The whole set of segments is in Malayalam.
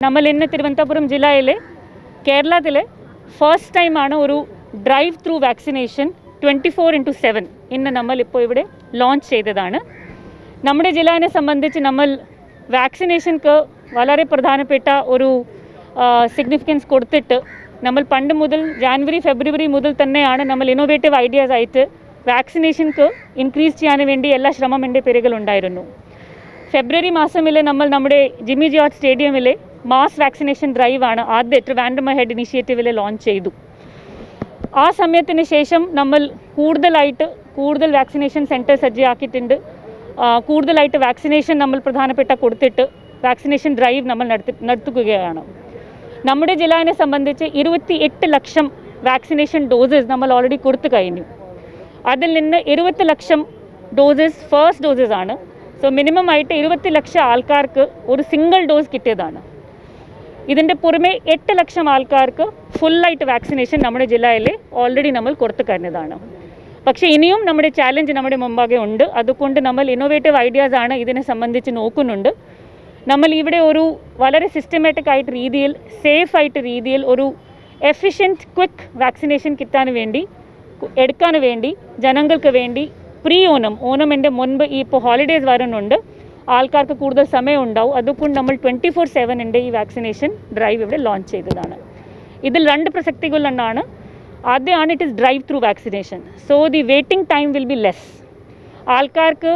നമ്മൾ ഇന്ന് തിരുവനന്തപുരം ജില്ലയിലെ കേരളത്തിലെ ഫസ്റ്റ് ടൈമാണ് ഒരു drive through vaccination twenty four into seven ഇന്ന് നമ്മൾ ഇപ്പോൾ ഇവിടെ ലോഞ്ച് ചെയ്തതാണ് നമ്മുടെ ജില്ലേനെ സംബന്ധിച്ച് നമ്മൾ വാക്സിനേഷൻക്ക് വളരെ പ്രധാനപ്പെട്ട ഒരു സിഗ്നിഫിക്കൻസ് കൊടുത്തിട്ട് നമ്മൾ പണ്ട് മുതൽ ജാനുവരി ഫെബ്രുവരി മുതൽ തന്നെയാണ് നമ്മൾ ഇന്നോവേറ്റീവ് ഐഡിയാസ് ആയിട്ട് വാക്സിനേഷൻക്ക് ഇൻക്രീസ് ചെയ്യാൻ വേണ്ടി എല്ലാ ശ്രമം എൻ്റെ പേരുകളുണ്ടായിരുന്നു ഫെബ്രുവരി മാസമിൽ നമ്മൾ നമ്മുടെ ജിമ്മി ജോർജ് സ്റ്റേഡിയമിലെ മാസ് വാക്സിനേഷൻ ഡ്രൈവാണ് ആദ്യ ട്രിവാൻഡ്രം ഹെഡ് ഇനിഷ്യേറ്റീവിൽ ലോഞ്ച് ചെയ്തു ആ സമയത്തിന് ശേഷം നമ്മൾ കൂടുതലായിട്ട് കൂടുതൽ വാക്സിനേഷൻ സെൻറ്റർ സജ്ജയാക്കിയിട്ടുണ്ട് ആ, കൂടുതലായിട്ട് വാക്സിനേഷൻ നമ്മൾ പ്രധാനപ്പെട്ട കൊടുത്തിട്ട് വാക്സിനേഷൻ ഡ്രൈവ് നമ്മൾ നടത്തി നടത്തുകയാണ് നമ്മുടെ ജില്ലേനെ സംബന്ധിച്ച് ഇരുപത്തി എട്ട് ലക്ഷം വാക്സിനേഷൻ ഡോസസ് നമ്മൾ ഓൾറെഡി കൊടുത്തു കഴിഞ്ഞു അതിൽ നിന്ന് ഇരുപത്തി ലക്ഷം ഡോസസ് ഫസ്റ്റ് ഡോസസ് ആണ് സോ മിനിമം ആയിട്ട് ഇരുപത്തി ലക്ഷം ആൾക്കാർക്ക് ഒരു സിംഗിൾ ഡോസ് കിട്ടിയതാണ് ഇതിൻ്റെ പുറമെ എട്ട് ലക്ഷം ആൾക്കാർക്ക് ഫുള്ളായിട്ട് വാക്സിനേഷൻ നമ്മുടെ ജില്ലയിൽ ഓൾറെഡി നമ്മൾ കൊടുത്തു കഴിഞ്ഞതാണ് പക്ഷേ ഇനിയും നമ്മുടെ ചാലഞ്ച് നമ്മുടെ മുമ്പാകെ ഉണ്ട് അതുകൊണ്ട് നമ്മൾ ഇന്നോവേറ്റീവ് ഐഡിയാസ് ആണ് ഇതിനെ സംബന്ധിച്ച് നോക്കുന്നുണ്ട് നമ്മൾ ഇവിടെ ഒരു വളരെ സിസ്റ്റമാറ്റിക് ആയിട്ട് രീതിയിൽ സേഫ് ആയിട്ട് രീതിയിൽ ഒരു എഫിഷ്യൻറ്റ് ക്വിക്ക് വാക്സിനേഷൻ കിട്ടാൻ വേണ്ടി കു- എടുക്കാൻ വേണ്ടി ജനങ്ങൾക്ക് വേണ്ടി പ്രീ ഓണം ഓണമിൻ്റെ മുൻപ് ഈ ഇപ്പോൾ ഹോളിഡേസ് വരുന്നുണ്ട് ആൾക്കാർക്ക് കൂടുതൽ സമയം ഉണ്ടാവും അതുകൊണ്ട് നമ്മൾ ട്വൻറ്റി ഫോർ സെവനിൻ്റെ ഈ വാക്സിനേഷൻ ഡ്രൈവ് ഇവിടെ ലോഞ്ച് ചെയ്തതാണ് ഇതിൽ രണ്ട് പ്രസക്തികളാണ് ആദ്യമാണ് it is drive through vaccination so the waiting time will be less ആൾക്കാർക്ക്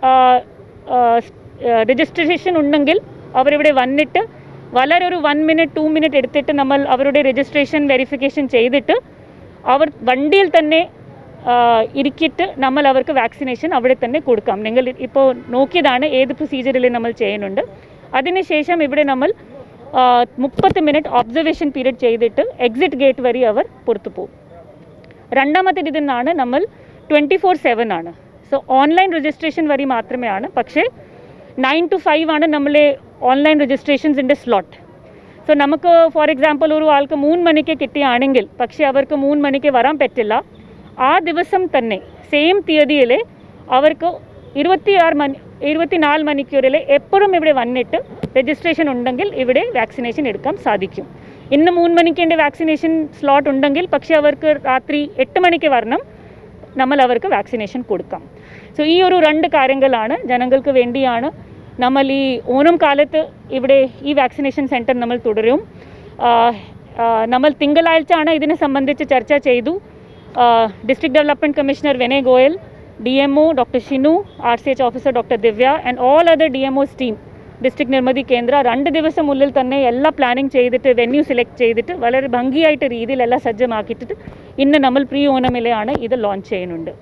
രജിസ്ട്രേഷൻ ഉണ്ടെങ്കിൽ അവരിവിടെ വന്നിട്ട് വളരെ ഒരു വൺ മിനിറ്റ് ടു മിനിറ്റ് എടുത്തിട്ട് നമ്മൾ അവരുടെ രജിസ്ട്രേഷൻ വെരിഫിക്കേഷൻ ചെയ്തിട്ട് അവർ വണ്ടിയിൽ തന്നെ ആ, ഇരിക്കിയിട്ട് നമ്മൾ അവർക്ക് വാക്സിനേഷൻ അവിടെ തന്നെ കൊടുക്കാം നിങ്ങൾ ഇപ്പോൾ നോക്കിയതാണ് ഏത് പ്രൊസീജിയറിൽ നമ്മൾ ചെയ്യുന്നുണ്ട് അതിനുശേഷം ഇവിടെ നമ്മൾ മുപ്പത്ത് മിനിറ്റ് ഒബ്സർവേഷൻ പീരീഡ് ചെയ്തിട്ട് എക്സിറ്റ് ഗേറ്റ് വഴി അവർ പുറത്തു പോകും രണ്ടാമത്തെ ഇതിനാണ് നമ്മൾ ട്വൻറ്റി ഫോർ സെവൻ ആണ് സോ ഓൺലൈൻ രജിസ്ട്രേഷൻ വഴി മാത്രമേ ആണ് പക്ഷേ നയൻ ടു ഫൈവ് ആണ് നമ്മളെ ഓൺലൈൻ രജിസ്ട്രേഷൻസിൻ്റെ സ്ലോട്ട് സോ നമുക്ക് ഫോർ എക്സാമ്പിൾ ഒരു ആൾക്ക് മൂന്ന് മണിക്ക് കിട്ടുകയാണെങ്കിൽ പക്ഷേ അവർക്ക് മൂന്ന് മണിക്ക് വരാൻ പറ്റില്ല ആ ദിവസം തന്നെ സെയിം തീയതിയിൽ അവർക്ക് ഇരുപത്തിയാറ് മണി ഇരുപത്തിനാല് മണിക്കൂറിൽ എപ്പോഴും ഇവിടെ വന്നിട്ട് രജിസ്ട്രേഷൻ ഉണ്ടെങ്കിൽ ഇവിടെ വാക്സിനേഷൻ എടുക്കാൻ സാധിക്കും ഇന്ന് മൂന്ന് മണിക്ക് എൻ്റെ വാക്സിനേഷൻ സ്ലോട്ട് ഉണ്ടെങ്കിൽ പക്ഷേ അവർക്ക് രാത്രി എട്ട് മണിക്ക് വരണം നമ്മൾ അവർക്ക് വാക്സിനേഷൻ കൊടുക്കാം സോ ഈ ഒരു രണ്ട് കാര്യങ്ങളാണ് ജനങ്ങൾക്ക് വേണ്ടിയാണ് നമ്മൾ ഈ ഓണം കാലത്ത് ഇവിടെ ഈ വാക്സിനേഷൻ സെൻറ്റർ നമ്മൾ തുടരും ആ, ആ, നമ്മൾ തിങ്കളാഴ്ച ആണ് ഇതിനെ സംബന്ധിച്ച് ചർച്ച ചെയ്തു district development commissioner Vinay Goyal D M O doctor Shinu R C H officer doctor Divya and all other D M Os team district Nirmithi Kendra രണ്ട് ദിവസം ഉള്ളിൽ തന്നെ എല്ലാ പ്ലാനിങ് ചെയ്തിട്ട് വെന്യൂ സെലക്ട് ചെയ്തിട്ട് വളരെ ഭംഗിയായിട്ട് രീതിയിൽ എല്ലാം സജ്ജമാക്കിയിട്ട് ഇന്ന് നമ്മൾ പ്രീ ഓണമിലെയാണ് ഇത് ലോഞ്ച് ചെയ്യുന്നുണ്ട്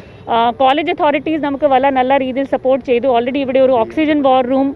കോളേജ് അതോറിറ്റീസ് നമുക്ക് വളരെ നല്ല രീതിയിൽ സപ്പോർട്ട് ചെയ്തു ഓൾറെഡി ഇവിടെ ഒരു ഓക്സിജൻ വാർ റൂം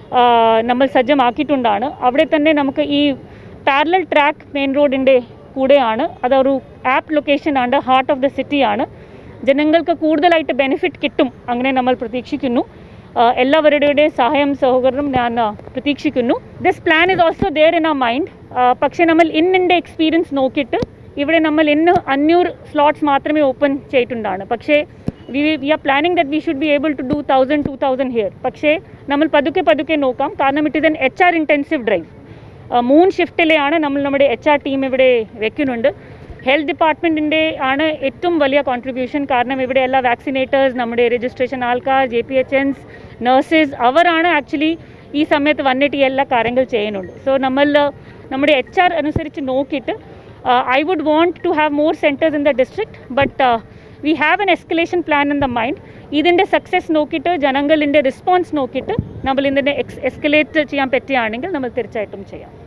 നമ്മൾ സജ്ജമാക്കിയിട്ടുണ്ടാണ് അവിടെ തന്നെ നമുക്ക് ഈ പാരലൽ ട്രാക്ക് മെയിൻ റോഡിൻ്റെ കൂടെയാണ് അതൊരു ആപ്പ് ലൊക്കേഷൻ ആണ് ഹാർട്ട് ഓഫ് ദ സിറ്റിയാണ് ജനങ്ങൾക്ക് കൂടുതലായിട്ട് ബെനിഫിറ്റ് കിട്ടും അങ്ങനെ നമ്മൾ പ്രതീക്ഷിക്കുന്നു ആ, എല്ലാവരുടെയും സഹായം സഹകരണം ഞാൻ ആ, പ്രതീക്ഷിക്കുന്നു this plan is also there in a mind പക്ഷേ നമ്മൾ ഇന്നിൻ്റെ എക്സ്പീരിയൻസ് നോക്കിയിട്ട് ഇവിടെ നമ്മൾ ഇന്ന് അഞ്ഞൂറ് സ്ലോട്ട്സ് മാത്രമേ ഓപ്പൺ ചെയ്തിട്ടുണ്ടാണ് പക്ഷേ we we are planning that we should be able to do thousand two thousand here പക്ഷേ നമ്മൾ പതുക്കെ പതുക്കെ നോക്കാം കാരണം it is an H R intensive drive മൂന്ന് ഷിഫ്റ്റിലെയാണ് നമ്മൾ നമ്മുടെ എച്ച് ആർ ടീം ഇവിടെ വെക്കുന്നുണ്ട് ഹെൽത്ത് ഡിപ്പാർട്ട്മെൻറ്റിൻ്റെ ആണ് ഏറ്റവും വലിയ കോൺട്രിബ്യൂഷൻ കാരണം ഇവിടെ എല്ലാ വാക്സിനേറ്റേഴ്സ് നമ്മുടെ രജിസ്ട്രേഷൻ ആൾക്കാർ J P H Ns nurses അവരാണ് ആക്ച്വലി ഈ സമയത്ത് വന്നിട്ട് ഈ എല്ലാ കാര്യങ്ങൾ ചെയ്യുന്നുണ്ട് സോ നമ്മൾ നമ്മുടെ എച്ച് ആർ അനുസരിച്ച് നോക്കിയിട്ട് I would want to have more centres in the district but we have an escalation plan in the mind ഇതിൻ്റെ സക്സസ് നോക്കിയിട്ട് ജനങ്ങളുടെ റെസ്പോൺസ് നോക്കിയിട്ട് നമ്മൾ ഇതിൻ്റെ എക്സ് എസ്കലേറ്റ് ചെയ്യാൻ പറ്റുകയാണെങ്കിൽ നമ്മൾ തീർച്ചയായിട്ടും ചെയ്യാം